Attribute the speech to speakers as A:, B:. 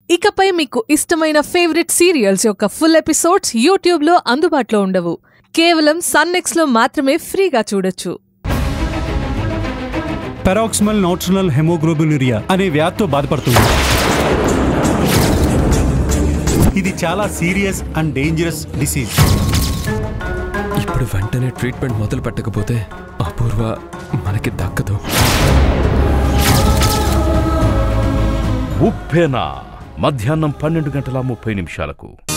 A: ఇకపై మీకు ఇష్టమైన ఫేవరెట్ సీరియల్స్ యొక్క ఫుల్ ఎపిసోడ్స్ యూట్యూబ్లో అందుబాటులో ఉండవు కేవలం సన్నెక్స్లో మాత్రమే ఫ్రీగా చూడొచ్చు
B: పెరాక్సిమల్ నాట్రనల్ హెమోగ్లోబినురియా అనే వ్యాధితో బాధపడుతుంది ఇది చాలా సీరియస్ అండ్ డేంజరస్ డిసీజ్
C: ఇప్పుడు వెంటనే ట్రీట్మెంట్ మొదలు పెట్టకపోతే అపూర్వ మనకి దక్కదు
D: ఉప్పెన మధ్యాహ్నం పన్నెండు గంటల ముప్పై నిమిషాలకు